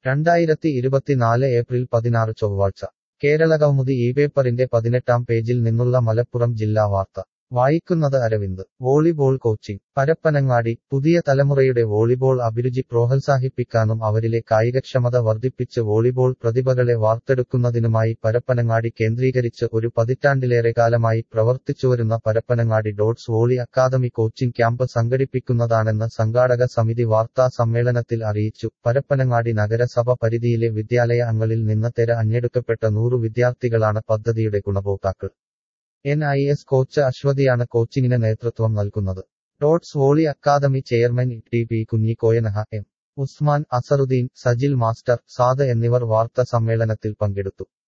രണ്ടായിരത്തി ഇരുപത്തിനാല് ഏപ്രിൽ പതിനാറ് ചൊവ്വാഴ്ച കേരളകൗമുദി ഈ പേപ്പറിന്റെ പതിനെട്ടാം പേജിൽ നിന്നുള്ള മലപ്പുറം ജില്ലാ വാർത്ത വായിക്കുന്നത് അരവിന്ദ് വോളിബോൾ കോച്ചിംഗ് പരപ്പനങ്ങാടി പുതിയ തലമുറയുടെ വോളിബോൾ അഭിരുചി പ്രോത്സാഹിപ്പിക്കാനും അവരിലെ കായികക്ഷമത വർദ്ധിപ്പിച്ച് വോളിബോൾ പ്രതിഭകളെ വാർത്തെടുക്കുന്നതിനുമായി പരപ്പനങ്ങാടി കേന്ദ്രീകരിച്ച് ഒരു പതിറ്റാണ്ടിലേറെ കാലമായി പ്രവർത്തിച്ചുവരുന്ന Parappanangadi Dots volley academy coaching camp സംഘടിപ്പിക്കുന്നതാണെന്ന് സംഘാടക സമിതി വാർത്താ സമ്മേളനത്തിൽ അറിയിച്ചു പരപ്പനങ്ങാടി നഗരസഭ പരിധിയിലെ വിദ്യാലയ അങ്ങളിൽ നിന്ന് തെര അഞ്ഞെടുക്കപ്പെട്ട നൂറു വിദ്യാർത്ഥികളാണ് പദ്ധതിയുടെ ഗുണഭോക്താക്കൾ എൻ ഐ എസ് കോച്ച് അശ്വതിയാണ് കോച്ചിങ്ങിന് നേതൃത്വം നൽകുന്നത് Dots volley academy chairman T P Kunhikoyanaha M Usman Azharuddin Sajil master Saad എന്നിവർ വാർത്താ സമ്മേളനത്തിൽ പങ്കെടുത്തു